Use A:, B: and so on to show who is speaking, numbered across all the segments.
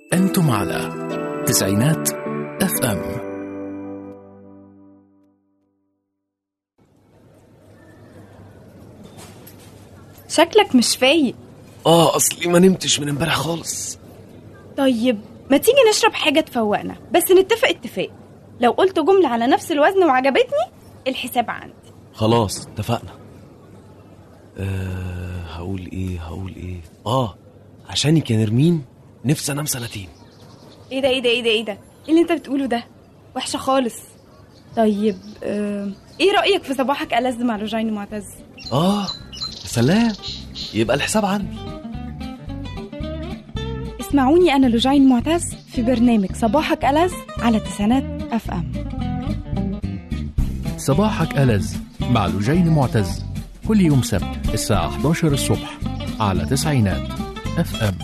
A: أنتم على تسعينات اف ام
B: شكلك مش فايق
C: اه اصلي ما نمتش من امبارح خالص
B: طيب ما تيجي نشرب حاجة تفوقنا بس نتفق اتفاق لو قلت جملة على نفس الوزن وعجبتني الحساب عندي
C: خلاص اتفقنا أه هقول ايه هقول ايه اه عشانك يا نرمين نفسي انام سنتين
B: ايه ده ايه ده ايه ده ايه ده إيه اللي انت بتقوله ده وحشة خالص طيب آه، ايه رأيك في صباحك ألذ مع لوجين معتز
C: اه يا سلام يبقى الحساب عندي
B: اسمعوني أنا لوجين معتز في برنامج صباحك ألذ على تسعينات اف ام
A: صباحك ألذ مع لجين معتز كل يوم سبت الساعة 11 الصبح على تسعينات اف ام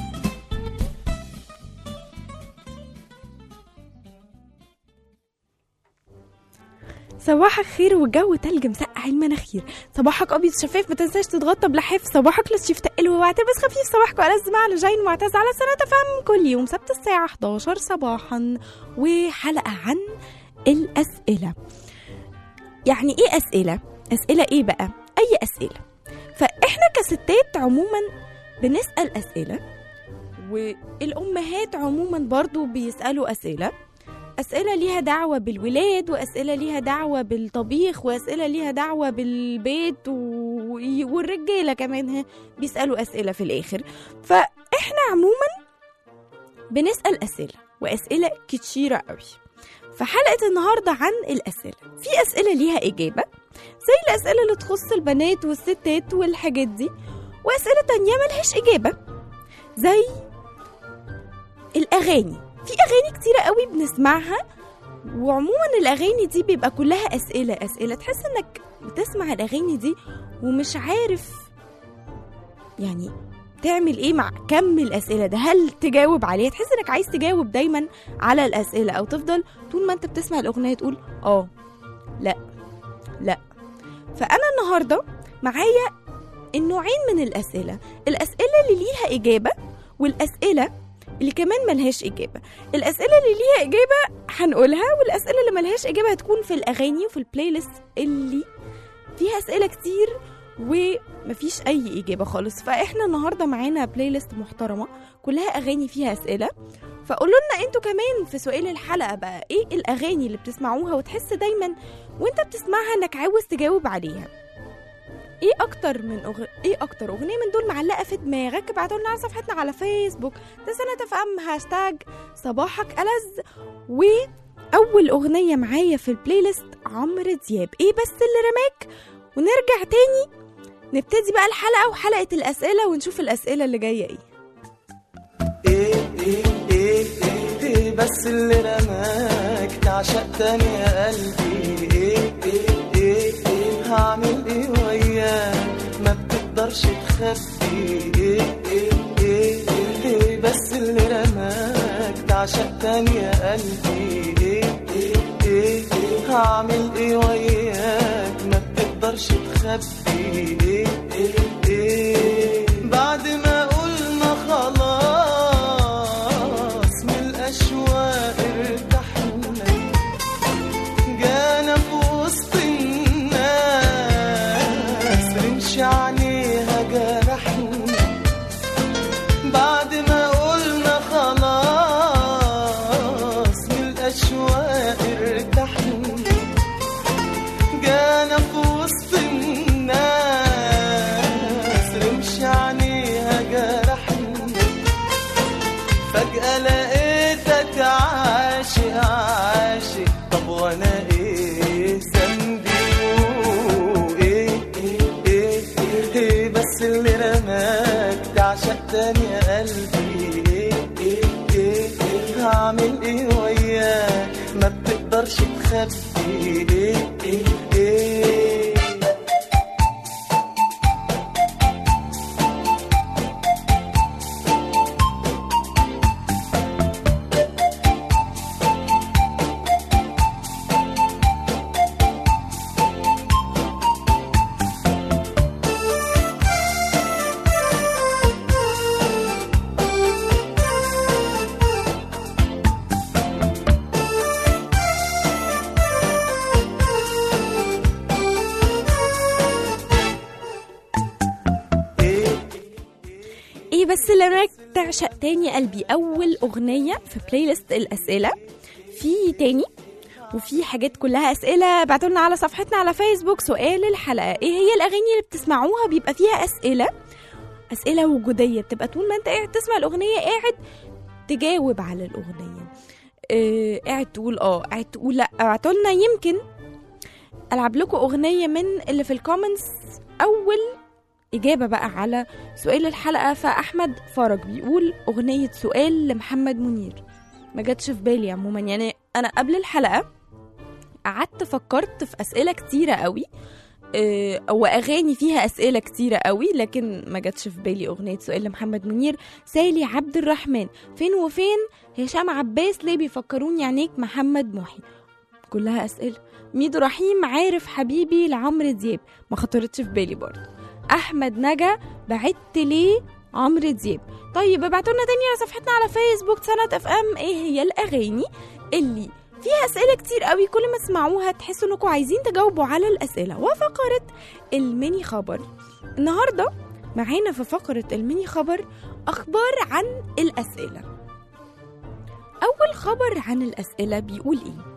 B: صباحك خير والجو تلج مسقع المناخير صباحك ابيض شفاف ما تنساش تتغطى بلحاف صباحك لطيف تقل واعتبس خفيف صباحك ألذ مع لجين معتز على سنة فهم كل يوم سبت الساعة 11 صباحا وحلقة عن الأسئلة يعني ايه أسئلة؟ أسئلة ايه بقى؟ أي أسئلة فإحنا كستات عموما بنسأل أسئلة والأمهات عموما برضو بيسألوا أسئلة أسئلة ليها دعوة بالولاد وأسئلة ليها دعوة بالطبيخ وأسئلة ليها دعوة بالبيت و... والرجالة كمان ها بيسألوا أسئلة في الآخر فإحنا عموما بنسأل أسئلة وأسئلة كتيرة قوي فحلقة النهاردة عن الأسئلة في أسئلة ليها إجابة زي الأسئلة اللي تخص البنات والستات والحاجات دي وأسئلة تانية ملهاش إجابة زي الأغاني في أغاني كتيرة قوي بنسمعها وعموما الأغاني دي بيبقى كلها أسئلة أسئلة تحس إنك بتسمع الأغاني دي ومش عارف يعني تعمل ايه مع كم الاسئله ده هل تجاوب عليها تحس انك عايز تجاوب دايما على الاسئله او تفضل طول ما انت بتسمع الاغنيه تقول اه لا لا فانا النهارده معايا النوعين من الاسئله الاسئله اللي ليها اجابه والاسئله اللي كمان ملهاش اجابه الاسئله اللي ليها اجابه هنقولها والاسئله اللي ملهاش اجابه هتكون في الاغاني وفي البلاي ليست اللي فيها اسئله كتير ومفيش اي اجابه خالص فاحنا النهارده معانا بلاي ليست محترمه كلها اغاني فيها اسئله فقولوا لنا انتوا كمان في سؤال الحلقه بقى ايه الاغاني اللي بتسمعوها وتحس دايما وانت بتسمعها انك عاوز تجاوب عليها ايه اكتر من أغ... ايه اكتر اغنيه من دول معلقه في دماغك ابعتوا لنا على صفحتنا على فيسبوك تسنة اف ام هاشتاج صباحك ألذ واول اغنيه معايا في البلاي ليست عمرو دياب ايه بس اللي رماك ونرجع تاني نبتدي بقى الحلقه وحلقه الاسئله ونشوف الاسئله اللي جايه ايه
D: ايه ايه ايه ايه ايه بس اللي رماك تعشق تاني يا قلبي ايه ايه ايه ايه هعمل ايه وياك ما بتقدرش تخبي ايه ايه ايه ايه بس اللي رماك تعشق تاني يا قلبي ايه ايه ايه ايه هعمل ايه وياك ما بتقدرش تخبي ايه ايه ايه بعد ما قلنا خلاص من الاشواق ارتحنا جانا في وسط الناس رمش عليها جرحنا بعد ما قلنا خلاص من الاشواق ارتحنا جانا في وسط الناس رمش عليها جرحنا فجأة لقيتك عاشق عاشق طب وانا ايه ذنبي وايه ايه ايه ايه ايه بس اللي رماك تعشق تاني يا قلبي ايه ايه ايه ايه هعمل ايه وياك ما بتقدرش تخبي ايه ايه ايه
B: ايه بس اللي انا تعشق تاني قلبي اول اغنيه في بلاي ليست الاسئله في تاني وفي حاجات كلها اسئله بعتوا لنا على صفحتنا على فيسبوك سؤال الحلقه ايه هي الاغاني اللي بتسمعوها بيبقى فيها اسئله اسئله وجوديه بتبقى طول ما انت قاعد تسمع الاغنيه قاعد تجاوب على الاغنيه آه قاعد تقول اه قاعد تقول لا بعتوا لنا يمكن العب لكم اغنيه من اللي في الكومنتس اول إجابة بقى على سؤال الحلقة فأحمد فرج بيقول أغنية سؤال لمحمد منير ما جاتش في بالي عموما يعني أنا قبل الحلقة قعدت فكرت في أسئلة كتيرة قوي آه، وأغاني فيها أسئلة كتيرة قوي لكن ما جاتش في بالي أغنية سؤال لمحمد منير سالي عبد الرحمن فين وفين هشام عباس ليه بيفكروني عينيك محمد محي كلها أسئلة ميدو رحيم عارف حبيبي لعمرو دياب ما خطرتش في بالي برضه احمد نجا بعدت ليه عمرو دياب طيب ابعتوا لنا تاني على صفحتنا على فيسبوك سنة اف ام ايه هي الاغاني اللي فيها اسئله كتير قوي كل ما تسمعوها تحسوا انكم عايزين تجاوبوا على الاسئله وفقره الميني خبر النهارده معانا في فقره الميني خبر اخبار عن الاسئله اول خبر عن الاسئله بيقول ايه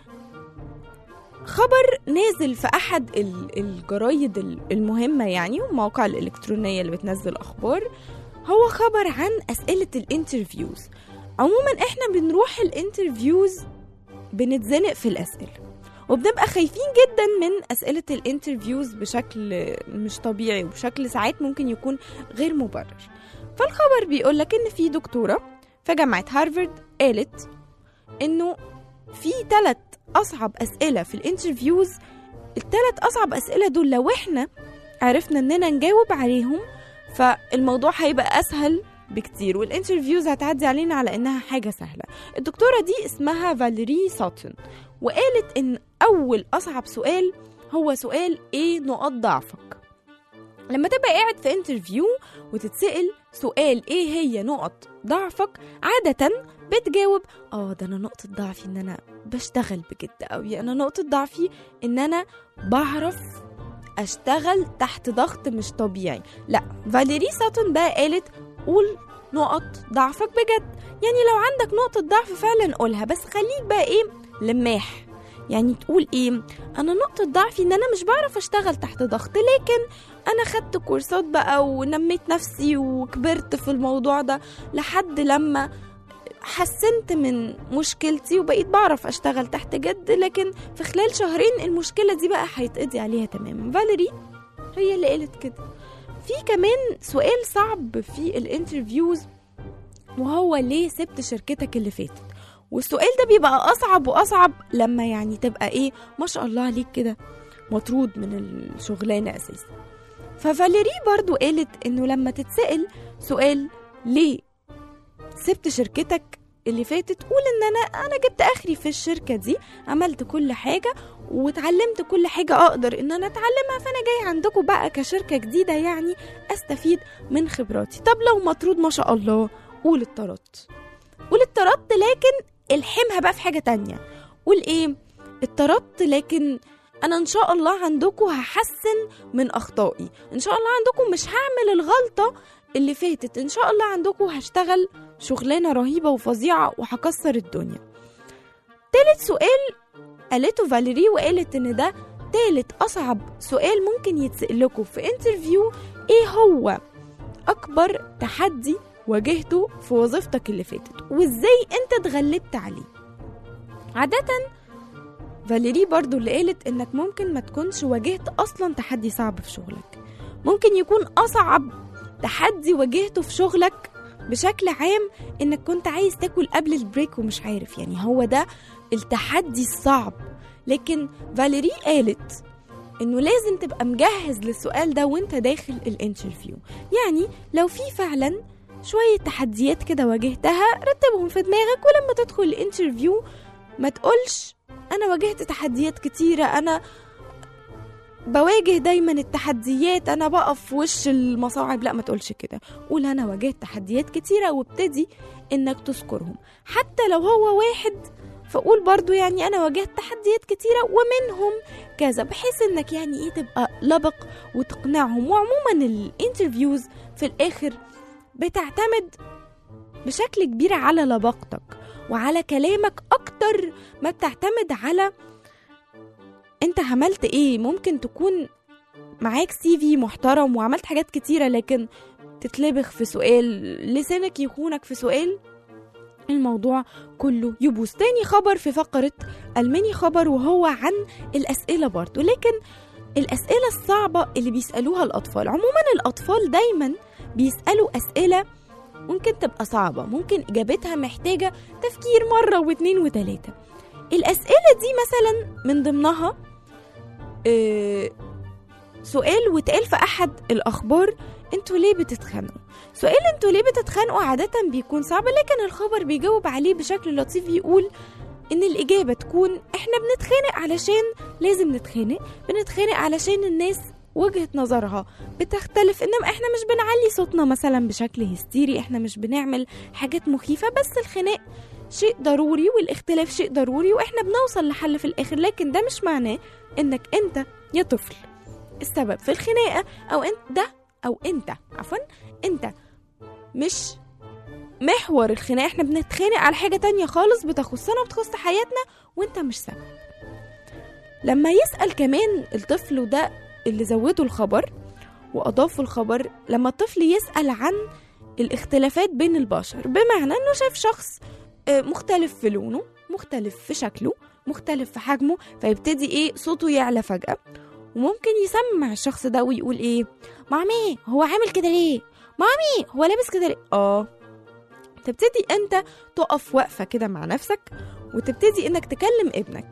B: خبر نازل في احد ال- الجرايد ال- المهمه يعني والمواقع الالكترونيه اللي بتنزل اخبار هو خبر عن اسئله الانترفيوز عموما احنا بنروح الانترفيوز بنتزنق في الاسئله وبنبقى خايفين جدا من اسئله الانترفيوز بشكل مش طبيعي وبشكل ساعات ممكن يكون غير مبرر فالخبر بيقول لك ان في دكتوره في جامعه هارفارد قالت انه في ثلاث اصعب اسئله في الانترفيوز الثلاث اصعب اسئله دول لو احنا عرفنا اننا نجاوب عليهم فالموضوع هيبقى اسهل بكتير والانترفيوز هتعدي علينا على انها حاجه سهله الدكتوره دي اسمها فاليري ساتون وقالت ان اول اصعب سؤال هو سؤال ايه نقاط ضعفك لما تبقى قاعد في انترفيو وتتسأل سؤال ايه هي نقط ضعفك عادة بتجاوب اه ده انا نقطة ضعفي ان انا بشتغل بجد قوي انا نقطة ضعفي ان انا بعرف اشتغل تحت ضغط مش طبيعي لا فاليري ساتون بقى قالت قول نقط ضعفك بجد يعني لو عندك نقطة ضعف فعلا قولها بس خليك بقى ايه لماح يعني تقول ايه انا نقطة ضعفي ان انا مش بعرف اشتغل تحت ضغط لكن انا خدت كورسات بقى ونميت نفسي وكبرت في الموضوع ده لحد لما حسنت من مشكلتي وبقيت بعرف اشتغل تحت جد لكن في خلال شهرين المشكلة دي بقى هيتقضي عليها تماما فاليري هي اللي قالت كده في كمان سؤال صعب في الانترفيوز وهو ليه سبت شركتك اللي فاتت والسؤال ده بيبقى اصعب واصعب لما يعني تبقى ايه ما شاء الله عليك كده مطرود من الشغلانه اساسا ففاليري برضو قالت انه لما تتسأل سؤال ليه سبت شركتك اللي فاتت قول ان انا انا جبت اخري في الشركه دي عملت كل حاجه واتعلمت كل حاجه اقدر ان انا اتعلمها فانا جاي عندكم بقى كشركه جديده يعني استفيد من خبراتي طب لو مطرود ما شاء الله قول اتطردت قول اتطردت لكن الحمها بقى في حاجه تانية قول ايه اتطردت لكن انا ان شاء الله عندكم هحسن من اخطائي ان شاء الله عندكم مش هعمل الغلطه اللي فاتت ان شاء الله عندكم هشتغل شغلانه رهيبه وفظيعه وهكسر الدنيا تالت سؤال قالته فاليري وقالت ان ده تالت اصعب سؤال ممكن يتسأل لكم في انترفيو ايه هو اكبر تحدي واجهته في وظيفتك اللي فاتت وازاي انت اتغلبت عليه عادة فاليري برضو اللي قالت انك ممكن ما تكونش واجهت اصلا تحدي صعب في شغلك ممكن يكون اصعب تحدي واجهته في شغلك بشكل عام انك كنت عايز تاكل قبل البريك ومش عارف يعني هو ده التحدي الصعب لكن فاليري قالت انه لازم تبقى مجهز للسؤال ده وانت داخل الانترفيو يعني لو في فعلا شوية تحديات كده واجهتها رتبهم في دماغك ولما تدخل الانترفيو ما تقولش انا واجهت تحديات كتيرة انا بواجه دايما التحديات انا بقف في وش المصاعب لا ما تقولش كده قول انا واجهت تحديات كتيرة وابتدي انك تذكرهم حتى لو هو واحد فقول برضو يعني انا واجهت تحديات كتيرة ومنهم كذا بحيث انك يعني ايه تبقى لبق وتقنعهم وعموما الانترفيوز في الاخر بتعتمد بشكل كبير على لباقتك وعلى كلامك اكتر ما بتعتمد على انت عملت ايه ممكن تكون معاك سي في محترم وعملت حاجات كتيرة لكن تتلبخ في سؤال لسانك يخونك في سؤال الموضوع كله يبوظ تاني خبر في فقرة الماني خبر وهو عن الأسئلة برضو لكن الأسئلة الصعبة اللي بيسألوها الأطفال عموما الأطفال دايما بيسألوا أسئلة ممكن تبقى صعبة ممكن إجابتها محتاجة تفكير مرة واتنين وتلاتة الأسئلة دي مثلا من ضمنها آه، سؤال واتقال في أحد الأخبار انتوا ليه بتتخانقوا سؤال انتوا ليه بتتخانقوا عادة بيكون صعب لكن الخبر بيجاوب عليه بشكل لطيف يقول ان الإجابة تكون احنا بنتخانق علشان لازم نتخانق بنتخانق علشان الناس وجهة نظرها بتختلف انما احنا مش بنعلي صوتنا مثلا بشكل هستيري احنا مش بنعمل حاجات مخيفة بس الخناق شيء ضروري والاختلاف شيء ضروري واحنا بنوصل لحل في الاخر لكن ده مش معناه انك انت يا طفل السبب في الخناقة او انت ده او انت عفوا انت مش محور الخناقة احنا بنتخانق على حاجة تانية خالص بتخصنا وبتخص حياتنا وانت مش سبب لما يسأل كمان الطفل وده اللي زوده الخبر وأضافوا الخبر لما الطفل يسأل عن الاختلافات بين البشر بمعنى انه شاف شخص آه، مختلف في لونه مختلف في شكله مختلف في حجمه فيبتدي ايه صوته يعلى فجأة وممكن يسمع الشخص ده ويقول ايه مامي هو عامل كده ليه مامي هو لابس كده ليه اه تبتدي انت تقف وقفة كده مع نفسك وتبتدي انك تكلم ابنك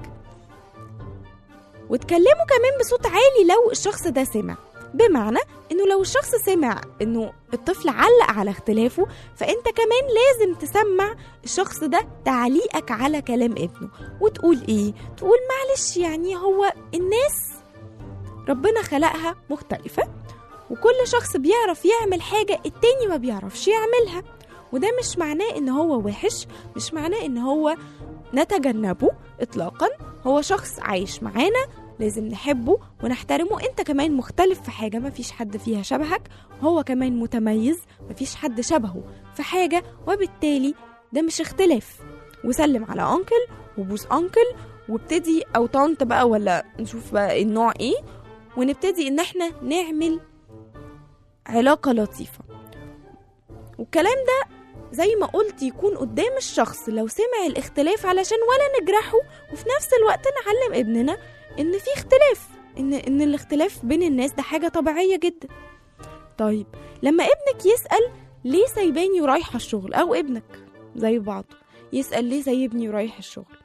B: وتكلمه كمان بصوت عالي لو الشخص ده سمع بمعنى انه لو الشخص سمع انه الطفل علق على اختلافه فانت كمان لازم تسمع الشخص ده تعليقك على كلام ابنه وتقول ايه تقول معلش يعني هو الناس ربنا خلقها مختلفة وكل شخص بيعرف يعمل حاجة التاني ما بيعرفش يعملها وده مش معناه ان هو وحش مش معناه ان هو نتجنبه اطلاقا هو شخص عايش معانا لازم نحبه ونحترمه انت كمان مختلف في حاجة مفيش حد فيها شبهك هو كمان متميز مفيش حد شبهه في حاجة وبالتالي ده مش اختلاف وسلم على انكل وبوس انكل وابتدي او طنط بقى ولا نشوف بقى النوع ايه ونبتدي ان احنا نعمل علاقة لطيفة والكلام ده زي ما قلت يكون قدام الشخص لو سمع الاختلاف علشان ولا نجرحه وفي نفس الوقت نعلم ابننا ان في اختلاف ان ان الاختلاف بين الناس ده حاجة طبيعية جدا طيب لما ابنك يسأل ليه سايباني ورايحة الشغل او ابنك زي بعض يسأل ليه سايبني ورايح الشغل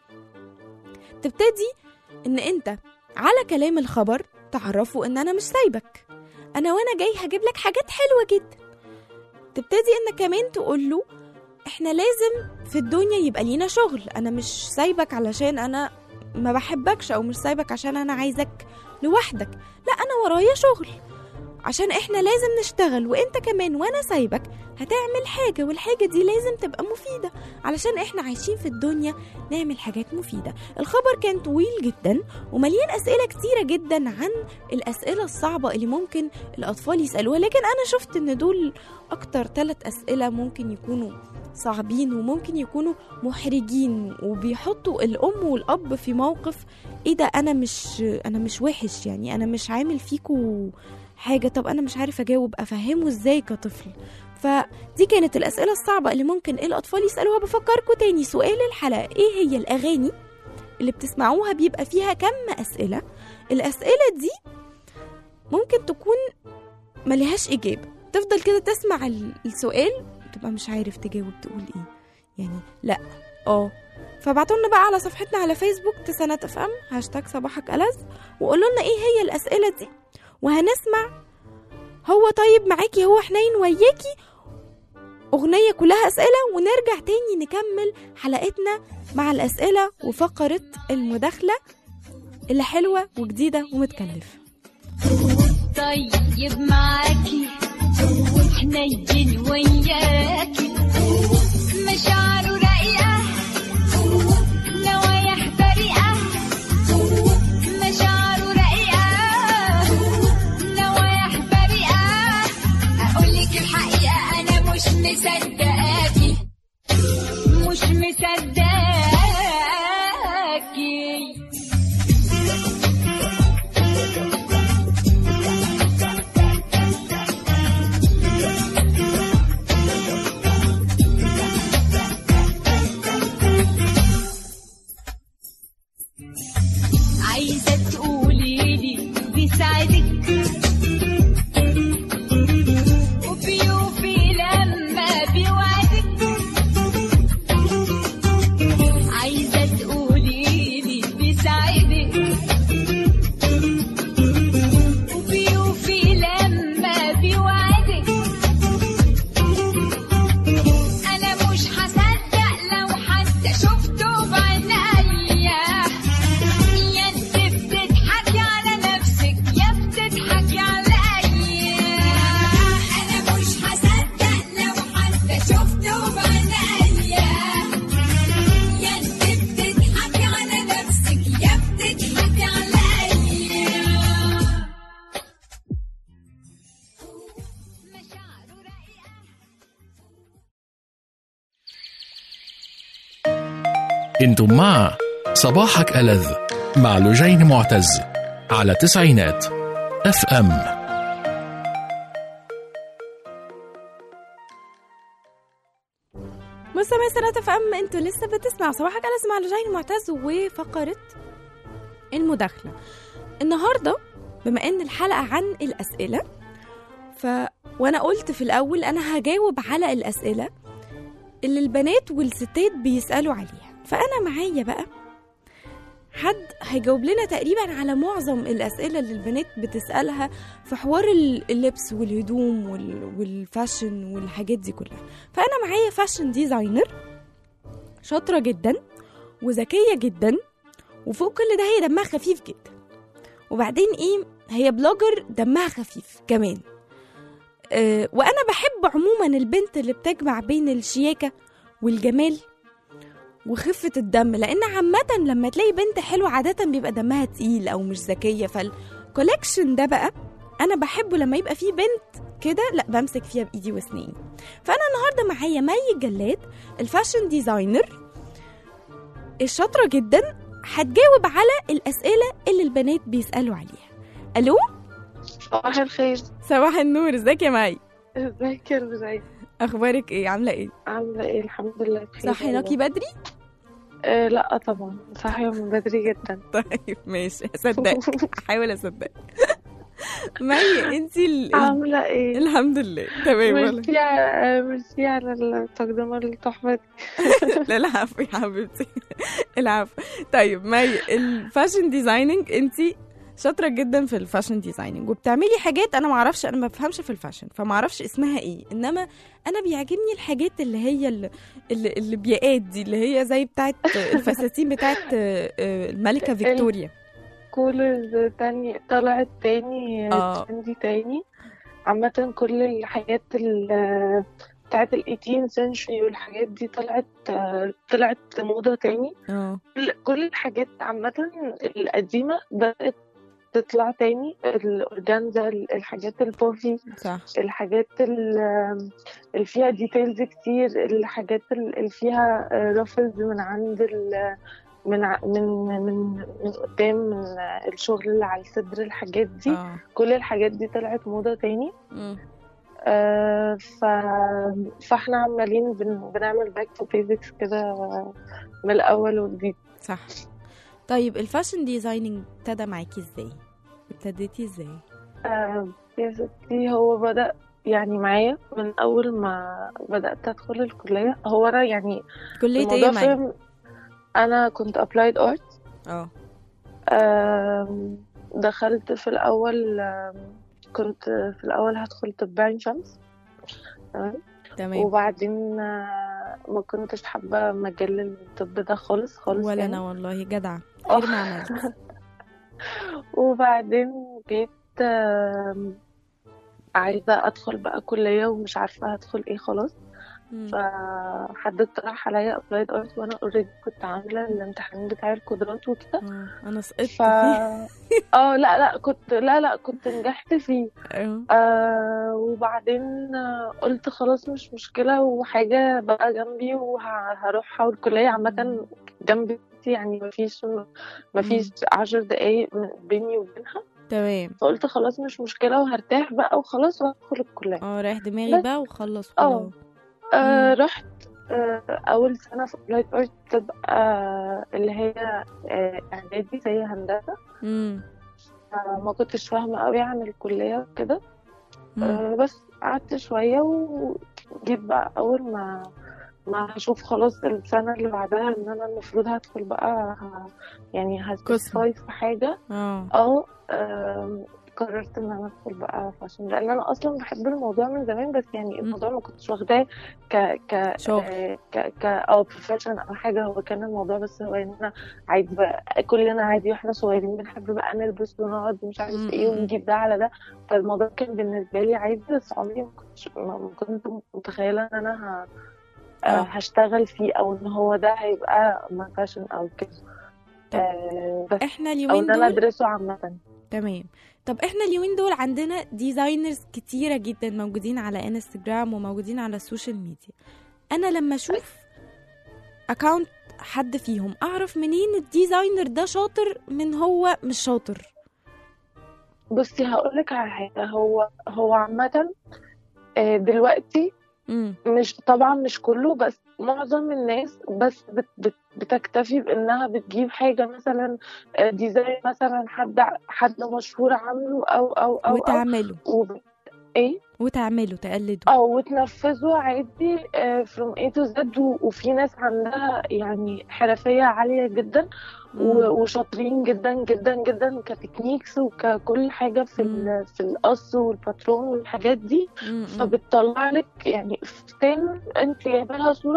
B: تبتدي ان انت على كلام الخبر تعرفه ان انا مش سايبك انا وانا جاي هجيب لك حاجات حلوة جدا تبتدي انك كمان تقول له احنا لازم في الدنيا يبقى لينا شغل انا مش سايبك علشان انا ما بحبكش او مش سايبك عشان انا عايزك لوحدك لا انا ورايا شغل عشان احنا لازم نشتغل وانت كمان وانا سايبك هتعمل حاجة والحاجة دي لازم تبقى مفيدة علشان احنا عايشين في الدنيا نعمل حاجات مفيدة الخبر كان طويل جدا ومليان اسئلة كتيرة جدا عن الاسئلة الصعبة اللي ممكن الاطفال يسألوها لكن انا شفت ان دول اكتر ثلاث اسئلة ممكن يكونوا صعبين وممكن يكونوا محرجين وبيحطوا الام والاب في موقف ايه ده انا مش انا مش وحش يعني انا مش عامل فيكو حاجه طب انا مش عارف اجاوب افهمه ازاي كطفل فدي كانت الاسئله الصعبه اللي ممكن الاطفال يسالوها بفكركم تاني سؤال الحلقه ايه هي الاغاني اللي بتسمعوها بيبقى فيها كم اسئله الاسئله دي ممكن تكون ملهاش اجابه تفضل كده تسمع ال- السؤال تبقى مش عارف تجاوب تقول ايه يعني لا اه فابعتوا لنا بقى على صفحتنا على فيسبوك تسانات اف ام هاشتاج صباحك ألذ وقولوا لنا ايه هي الاسئله دي وهنسمع هو طيب معاكي هو حنين وياكي أغنية كلها أسئلة ونرجع تاني نكمل حلقتنا مع الأسئلة وفقرة المداخلة اللي حلوة وجديدة ومتكلفة
E: طيب معاكي حنين وياكي مشاعره رايقة نوايح بريئة مشاعره رايقة نوايح بريئة أقولك الحقيقة أنا مش مصدقاكي مش مصدقاكي عايزة تقولي لي بيساعدك وبيوفي لما بيوعدك عايزة تقولي لي بيساعدك وبيوفي لما بيوعدك أنا مش هصدق لو حتى شفته بعينيا يا انت بتضحكي على نفسك يا بتضحكي عليا انا مش هصدق لو حتى شفته بعينيا يا انت بتضحكي على نفسك يا بتضحكي عليا مشاعره رقيقة
A: انتم مع صباحك ألذ مع لجين معتز على تسعينات اف ام
B: مستمعي سنة اف ام انتوا لسه بتسمع صباحك على اسمع لجين معتز وفقرة المداخلة النهاردة بما ان الحلقة عن الأسئلة ف وانا قلت في الأول انا هجاوب على الأسئلة اللي البنات والستات بيسألوا عليها فأنا معايا بقى حد هيجاوب لنا تقريبا على معظم الأسئلة اللي البنات بتسألها في حوار ال- اللبس والهدوم وال- والفاشن والحاجات دي كلها فأنا معايا فاشن ديزاينر شاطرة جدا وذكية جدا وفوق كل ده هي دمها خفيف جدا وبعدين ايه هي بلوجر دمها خفيف كمان أه وانا بحب عموما البنت اللي بتجمع بين الشياكة والجمال وخفة الدم لأن عامة لما تلاقي بنت حلوة عادة بيبقى دمها تقيل أو مش ذكية فالكوليكشن ده بقى أنا بحبه لما يبقى فيه بنت كده لا بمسك فيها بإيدي واسناني فأنا النهاردة معايا مي جلاد الفاشن ديزاينر الشاطرة جدا هتجاوب على الأسئلة اللي البنات بيسألوا عليها ألو
F: صباح الخير
B: صباح النور ازيك يا مي
F: ازيك يا رزاي
B: أخبارك إيه عاملة إيه
F: عاملة ايه الحمد لله بخير
B: صحيناكي
F: والله.
B: بدري
F: آه لا طبعا صاحية من بدري جدا
B: طيب ماشي هصدقك هحاول أصدقك مي انتي ال... ال-
F: عاملة ايه
B: الحمد لله تمام والله
F: ميرسي على ميرسي على التقدمة التحفة دي
B: لا العفو يا حبيبتي العفو طيب مي الفاشن ديزايننج انت شاطره جدا في الفاشن ديزايننج وبتعملي حاجات انا ما اعرفش انا ما بفهمش في الفاشن فما اعرفش اسمها ايه انما انا بيعجبني الحاجات اللي هي ال- اللي, اللي بيئات دي اللي هي زي بتاعت الفساتين بتاعت آه، آه، الملكه فيكتوريا
F: كولرز تاني طلعت تاني
B: آه.
F: ترندي تاني عامة كل الحاجات ال- بتاعت ال 18 century والحاجات دي طلعت طلعت موضة تاني
B: اه
F: كل- كل الحاجات عامة القديمة بدأت تطلع تاني الأورجانزا الحاجات البوفي
B: صح
F: الحاجات ال- اللي فيها ديتيلز كتير الحاجات اللي فيها رفلز من عند ال من ع- من من من قدام من الشغل اللي على الصدر الحاجات دي
B: اه
F: كل الحاجات دي طلعت موضة تاني
B: مم.
F: آه، ف... فاحنا عمالين بن... بنعمل باك تو بيزكس كده من الأول وجديد
B: صح طيب الفاشن ديزايننج ابتدى معاكي ازاي ابتديتي ازاي
F: آه، يا ستي هو بدأ يعني معايا من أول ما بدأت أدخل الكلية هو أنا يعني
B: كليه ايه
F: الموضوع
B: يا مي
F: فهم أنا كنت applied art
B: اه
F: آم، دخلت في الأول آم، كنت في الأول هدخل طب عين شمس تمام
B: تمام
F: وبعدين آه، ما كنتش حابة مجال الطب ده خالص خالص
B: ولا
F: يعني
B: انا والله جدع
F: آه.
B: خير ما عملت
F: وبعدين جيت آم، عايزة أدخل بقى كلية ومش عارفة هدخل إيه خلاص
B: مم.
F: فحد اقترح عليا ابلايد ارت وانا اوريدي كنت عامله الامتحان بتاع القدرات وكده
B: آه، انا سقطت
F: ف
B: فيه
F: اه لا لا كنت لا لا كنت نجحت فيه
B: آه.
F: آه وبعدين آه، قلت خلاص مش مشكلة وحاجة بقى جنبي وهروحها والكلية عامة جنبي يعني مفيش مفيش عشر دقايق من- بيني وبينها
B: تمام
F: فقلت خلاص مش مشكلة وهرتاح بقى وخلاص وهدخل الكلية
B: اه رايح دماغي
F: بس.
B: بقى وخلص
F: اه
B: خلاص
F: آه
B: مم.
F: رحت آه أول سنة في أبلايد أرت تبقى اللي هي آه إعدادي زي هندسة
B: مم.
F: آه ما كنتش فاهمة قوي عن الكلية وكده
B: مم.
F: آه، بس قعدت شوية وجيت بقى أول ما ما هشوف خلاص السنة اللي بعدها إن أنا المفروض هدخل بقى ه- يعني هسبيسيفاي في حاجة
B: اه
F: اه آم، قررت إن أنا أدخل بقى فاشن لأن أنا أصلا بحب الموضوع من زمان بس يعني الموضوع ما كنتش واخداه ك ك
B: شغل.
F: آه، ك ك أو بروفيشن أو حاجة هو كان الموضوع بس هو إن أنا عادي بقى كلنا عادي واحنا صغيرين بنحب بقى نلبس ونقعد ومش عارف
B: م-
F: ايه
B: م- م.
F: ونجيب ده على ده فالموضوع كان بالنسبة لي عادي بس عمري ما كنتش ما ما كنت متخيلة ان انا ه...
B: آه.
F: آه، هشتغل فيه او ان هو ده هيبقى ما فاشن او كده
B: طب
F: آه بس
B: احنا
F: او
B: اليومين
F: ان انا
B: دول
F: ادرسه عامة
B: تمام طب احنا اليومين دول عندنا ديزاينرز كتيرة جدا موجودين على انستجرام وموجودين على السوشيال ميديا انا لما اشوف اكاونت حد فيهم اعرف منين الديزاينر ده شاطر من هو مش شاطر
F: بصي هقولك على حاجة هو هو عامة آه، دلوقتي
B: امم
F: مش طبعا مش كله بس معظم الناس بس بت بت بتكتفي بانها بتجيب حاجه مثلا آه، ديزاين مثلا حد حد مشهور عامله او او او, أو
B: وتعمله
F: وب... ايه
B: وتعمله تقلده
F: او وتنفذه عادي آه، from A to Z و- وفي ناس عندها يعني حرفيه عاليه جدا و-
B: مم.
F: وشاطرين جدا جدا جدا كتكنيكس وككل حاجه في ال- في القص والباترون والحاجات دي
B: مم.
F: فبتطلع لك يعني فستان انت جايبه لها صوره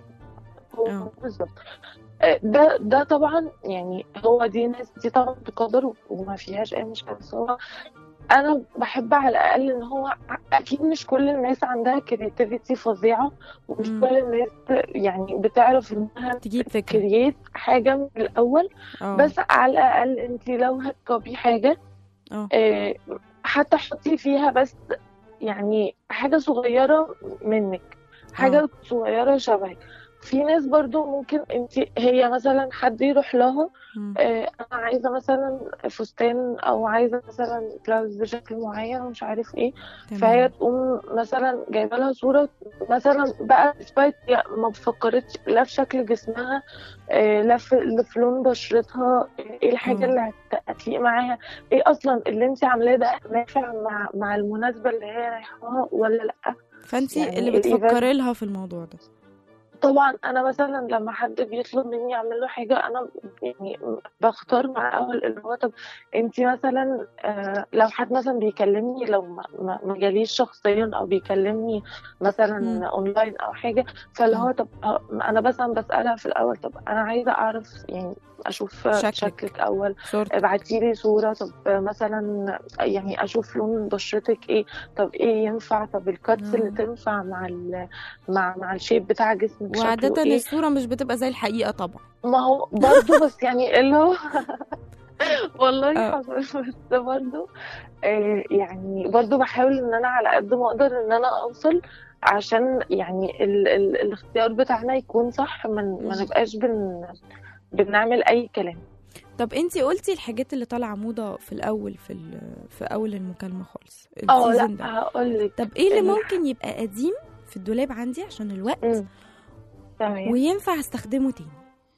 F: هو
B: اه.
F: بالظبط آه، ده ده طبعا يعني هو دي ناس دي طبعا بقدر وما فيهاش اي مشكله بس هو انا بحب على الاقل ان هو اكيد مش كل الناس عندها كرياتيفيتي فظيعه ومش
B: مم.
F: كل الناس يعني بتعرف انها
B: تجيب فكرة
F: كرييت حاجه من الاول
B: اه
F: بس على الاقل انت لو هتكوبي حاجه
B: اه
F: آه، حتى حطي فيها بس يعني حاجة صغيرة منك حاجة
B: آه.
F: صغيرة شبهك في ناس برضو ممكن انت هي مثلا حد يروح لها
B: مم.
F: آه، انا عايزة مثلا فستان او عايزة مثلا بلاوز بشكل معين ومش عارف ايه فهي
B: تمام
F: تقوم مثلا جايبه لها صوره مثلا بقى ديسبايت ما بفكرتش لا في شكل جسمها آه، لا في لا في لون بشرتها ايه الحاجه
B: اه.
F: اللي هت- هتليق معاها ايه اصلا اللي انت عاملاه ده نافع مع مع المناسبه اللي هي رايحاها ولا لا
B: فانتي
F: يعني
B: اللي
F: الايفنت
B: بتفكري لها في الموضوع ده
F: طبعا انا مثلا لما حد بيطلب مني اعمل له حاجه انا يعني بختار مع اول اللي هو طب انت مثلا آه لو حد مثلا بيكلمني لو ما, ما ما جاليش شخصيا او بيكلمني
B: مم.
F: مثلا اونلاين او حاجه فاللي هو طب آه، انا مثلا بسالها في الاول طب انا عايزه اعرف يعني اشوف
B: شكلك.
F: شكلك اول
B: صورتك
F: ابعتي لي صورة طب مثلا يعني اشوف لون بشرتك ايه طب ايه ينفع طب الكاتس
B: آه.
F: اللي تنفع مع ال مع مع الشيب بتاع جسمك شكله
B: وعادة
F: ايه
B: الصورة مش بتبقى زي الحقيقة طبعا
F: ما هو برضه بس يعني اللي هو والله
B: آه.
F: حصل بس برضه آه، يعني برضه بحاول ان انا على قد ما اقدر ان انا اوصل عشان يعني ال ال الاختيار بتاعنا يكون صح ما
B: مم.
F: ما نبقاش بن بنعمل اي كلام
B: طب انتي قلتي الحاجات اللي طالعة موضة في الأول في ال- في أول المكالمة خالص
F: اه
B: السيزون
F: لا
B: ده
F: هقول لك
B: طب ايه اللي
F: ال-
B: ممكن يبقى قديم في الدولاب عندي عشان الوقت
F: مم. تمام
B: وينفع استخدمه تاني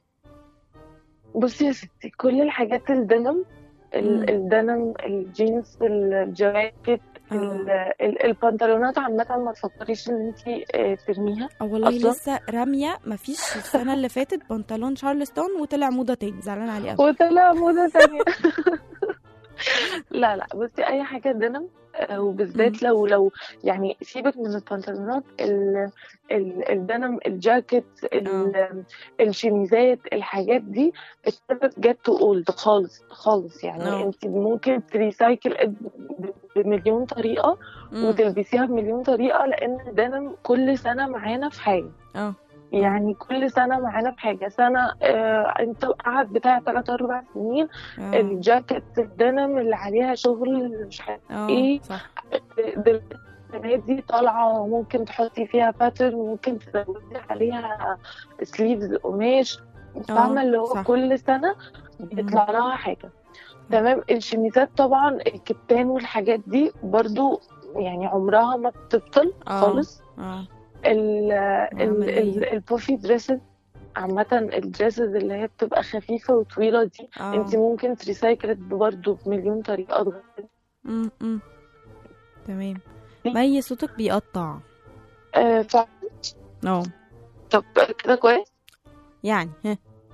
F: بصي يا ستي كل الحاجات الدنم
B: مم.
F: ال- الدنم الجينز الجواكت
B: اه
F: ال- ال- البنطلونات عامة ما تفكريش ان انت ترميها
B: اه والله
F: أصلاً.
B: لسه رامية مفيش السنة اللي فاتت بنطلون شارلستون وطلع موضة تاني زعلان عليه قوي
F: وطلع موضة تانية لا لا بصي اي حاجة دنم آه، وبالذات لو لو يعني سيبك من البنطلونات ال- ال- الدنم الجاكيت ال- الشميزات الحاجات دي ابتدت جت تو اولد خالص خالص يعني
B: آه.
F: انت ممكن تريسايكل بمليون طريقه
B: مم.
F: وتلبسيها بمليون طريقه لان الدنم كل سنه معانا في حاجه
B: اه
F: يعني كل سنه معانا في حاجه سنه آه انت قعد بتاع 3 4 سنين
B: اه
F: الجاكيت الدنم اللي عليها شغل مش عارف
B: اه
F: ايه
B: صح
F: دلوقتي السنة دي طالعة ممكن تحطي فيها باترن ممكن تزودي عليها سليفز قماش فاهمة اللي هو
B: صح.
F: كل سنة بيطلع لها حاجة تمام الشميزات طبعا الكتان والحاجات دي برضو يعني عمرها ما بتبطل
B: آه.
F: خالص
B: اه
F: ال ال
B: عملية.
F: ال البوفي دريسز عامة الدريسز اللي هي بتبقى خفيفة وطويلة دي
B: اه
F: انت ممكن تريسايكل برضه بمليون طريقة تغيري
B: مم، مم. تمام مي صوتك بيقطع
F: آه ف...
B: اه
F: طب كده كويس
B: يعني ها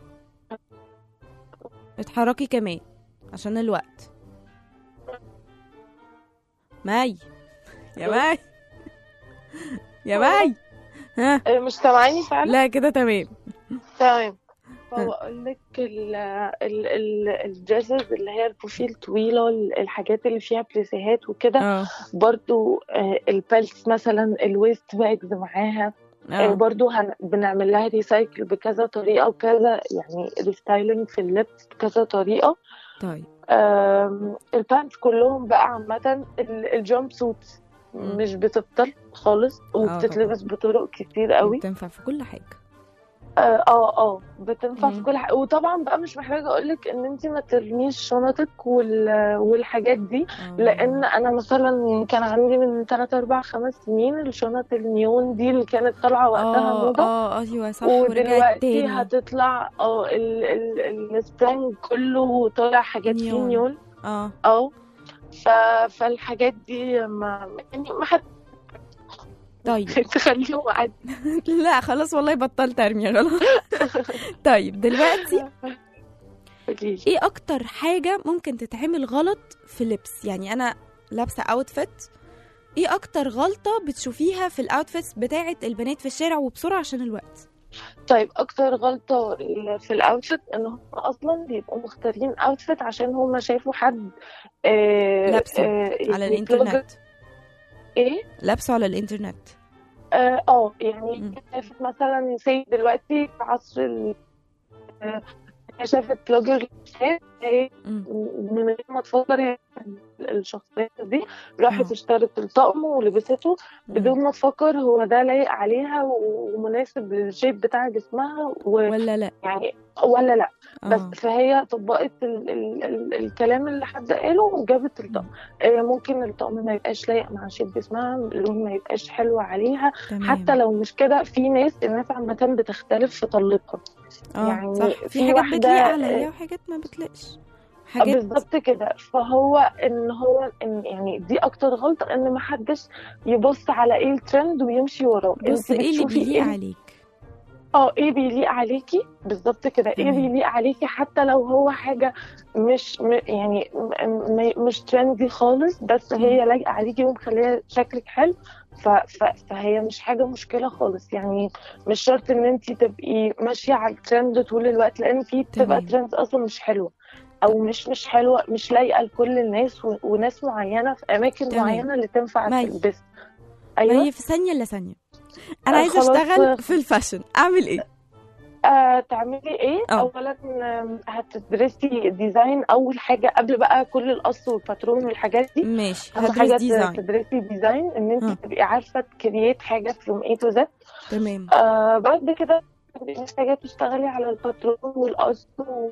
B: اتحركي كمان عشان الوقت مي يا مي يا مي ها
F: آه، مش سامعاني فعلا
B: لا كده تمام
F: تمام فبقول لك ال ال ال الدريسز اللي هي البروفيل طويلة ال- الحاجات اللي فيها بليسيهات وكده
B: اه
F: برضو آه، البلس مثلا الويست باجز معاها آه،
B: اه
F: برضو هن بنعمل لها ريسايكل بكذا طريقة وكذا يعني ريستايلنج في اللبس بكذا طريقة
B: طيب
F: آم، البانتس كلهم بقى عامة ال- الجامب سوتس
B: مم.
F: مش بتبطل خالص وبتتلبس بطرق كتير قوي
B: بتنفع في كل حاجة
F: اه اه آه، بتنفع في
B: مم.
F: كل حاجه وطبعا بقى مش محتاجه اقول لك ان انت ما ترميش شنطك وال... والحاجات دي
B: آه.
F: لان انا مثلا كان عندي من 3 4 5 سنين الشنط النيون دي اللي كانت طالعه وقتها
B: اه
F: موضه
B: اه ايوه صح ورجعت
F: ودلوقتي
B: تاني
F: هتطلع اه ال... ال... السبرينج كله طالع حاجات فيه
B: نيون.
F: نيون
B: اه
F: اه ف... فالحاجات دي ما يعني ما حد
B: طيب
F: تخليهم عادي
B: لا خلاص والله بطلت ارمي خلاص طيب دلوقتي
F: قوليلي.
B: ايه اكتر حاجة ممكن تتعمل غلط في لبس يعني انا لابسة اوتفيت ايه اكتر غلطة بتشوفيها في الاوتفيتس بتاعة البنات في الشارع وبسرعة عشان الوقت
F: طيب اكتر غلطة في الاوتفيت ان هم اصلا بيبقوا مختارين اوتفيت عشان هم شافوا حد آه
B: لابسه
F: آه
B: على
F: يعني
B: الانترنت
F: بلوجر- ايه
B: لابسه على الانترنت
F: اه آه، يعني
B: مم.
F: شافت مثلا سي دلوقتي في عصر ال آه، هي شافت بلوجر شاف هي
B: مم.
F: من غير ما تفكر هي الشخصية دي راحت
B: آه.
F: اشترت الطقم ولبسته
B: مم.
F: بدون ما تفكر هو ده لايق عليها ومناسب للشيب بتاع جسمها و...
B: ولا لا
F: يعني ولا لا بس
B: اه
F: فهي طبقت ال ال ال الكلام اللي حد قاله وجابت الطقم آه، ممكن الطقم ما يبقاش لايق مع شيب جسمها اللون ما يبقاش حلو عليها
B: تمام
F: حتى لو مش كده في ناس الناس عامة بتختلف في طلتها
B: اه
F: يعني
B: صح
F: في
B: في حاجات
F: واحدة-
B: بتليق عليا وحاجات ما بتليقش حاجات
F: بالظبط كده فهو ان هو إن يعني دي اكتر غلطة ان ما حدش يبص على ايه الترند ويمشي وراه
B: بص
F: انت
B: ايه اللي
F: بتشوفي
B: بيليق عليك
F: اه ايه بيليق عليكي بالظبط كده ايه
B: تمام.
F: بيليق عليكي حتى لو هو حاجه مش م يعني م م مش ترندي خالص بس هي لايقه عليكي ومخليه شكلك حلو ف ف فهي مش حاجه مشكله خالص يعني مش شرط ان انت تبقي ماشيه على الترند طول الوقت لان في بتبقى
B: تمام.
F: ترند اصلا مش حلوه او مش مش حلوه مش لايقه لكل الناس و- وناس معينه في اماكن
B: تمام.
F: معينه اللي تنفع
B: مي.
F: تلبس
B: ما
F: ايوه
B: هي في ثانية الا ثانية انا
F: آه،
B: عايزة
F: خلاص.
B: اشتغل في الفاشن اعمل ايه
F: آه، تعملي ايه
B: اه.
F: اولا آم، هتدرسي ديزاين اول حاجه قبل بقى كل القص والباترون والحاجات دي
B: ماشي
F: اهم
B: هدرس
F: حاجه
B: ديزاين
F: تدرسي ديزاين ان
B: ها.
F: انت تبقي عارفه تكريت حاجه فروم اي تو زد
B: تمام
F: بعد كده تبقي محتاجه تشتغلي على الباترون والقص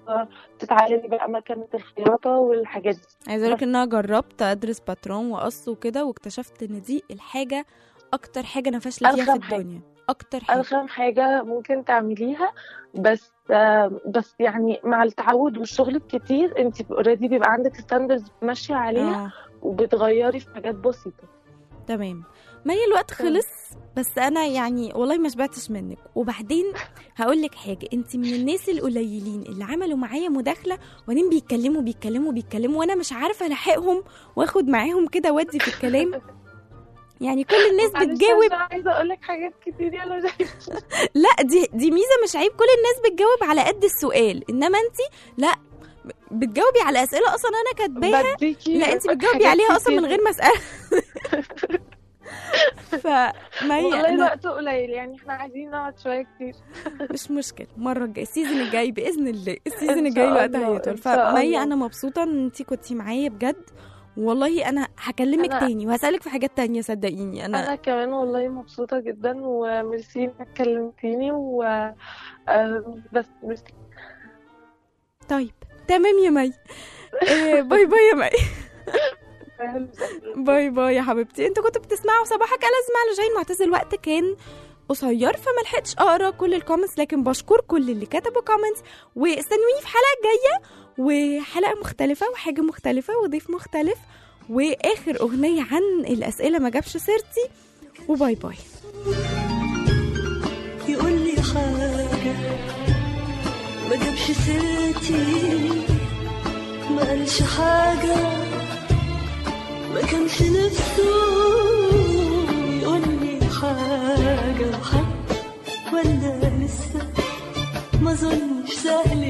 F: وتتعلمي بقى مكنه الخياطه والحاجات دي
B: عايزه اقولك ان انا جربت ادرس باترون وقص وكده واكتشفت ان دي الحاجه اكتر حاجه انا فاشله فيها في
F: أرخم حاجة.
B: الدنيا اكتر حاجه
F: ارخم حاجه ممكن تعمليها بس آه، بس يعني مع التعود والشغل الكتير انت اوريدي بيبقى عندك ستاندرز ماشيه عليها
B: اه
F: وبتغيري في حاجات بسيطة
B: تمام مي الوقت خلص بس انا يعني والله ما شبعتش منك وبعدين هقول لك حاجه انت من الناس القليلين اللي عملوا معايا مداخله وبعدين بيتكلموا بيتكلموا بيتكلموا وانا مش عارفه الحقهم واخد معاهم كده ودي في الكلام يعني كل الناس
F: معلش
B: بتجاوب
F: عشان عايزه اقول لك حاجات كتير انا مش عارفة.
B: لا دي دي ميزه مش عيب كل الناس بتجاوب على قد السؤال انما انت لا بتجاوبي على اسئله اصلا انا كاتباها
F: بديكي
B: لا انت بتجاوبي
F: حاجات
B: عليها اصلا
F: كتير.
B: من غير ما اسال فمي
F: والله
B: انا
F: الوقت قليل يعني احنا عايزين نقعد شويه كتير
B: مش مشكله المره الجايه السيزون الجاي باذن الله السيزون
F: إن
B: الجاي
F: شاء
B: الوقت
F: الله،
B: هيطول
F: إن شاء
B: فمي
F: الله.
B: انا مبسوطه ان انت كنتي معايا بجد والله انا هكلمك
F: أنا-
B: تاني وهسالك في حاجات تانية صدقيني انا
F: انا كمان والله مبسوطه جدا وميرسي انك كلمتيني و آه، بس ميرسي
B: طيب تمام يا مي آه، باي باي يا مي باي باي يا حبيبتي انتوا كنتوا بتسمعوا صباحك انا اسمع لجين معتز الوقت كان قصير فما لحقتش اقرا كل الكومنتس لكن بشكر كل اللي كتبوا كومنتس واستنوني في حلقه جايه وحلقه مختلفه وحاجه مختلفه وضيف مختلف واخر اغنيه عن الاسئله ما جابش سيرتي وباي باي
G: يقول لي حاجة ما جابش سيرتي ما قالش حاجة ما كانش نفسه يقول لي حاجة وحد ولا لسه ما ظنش سهل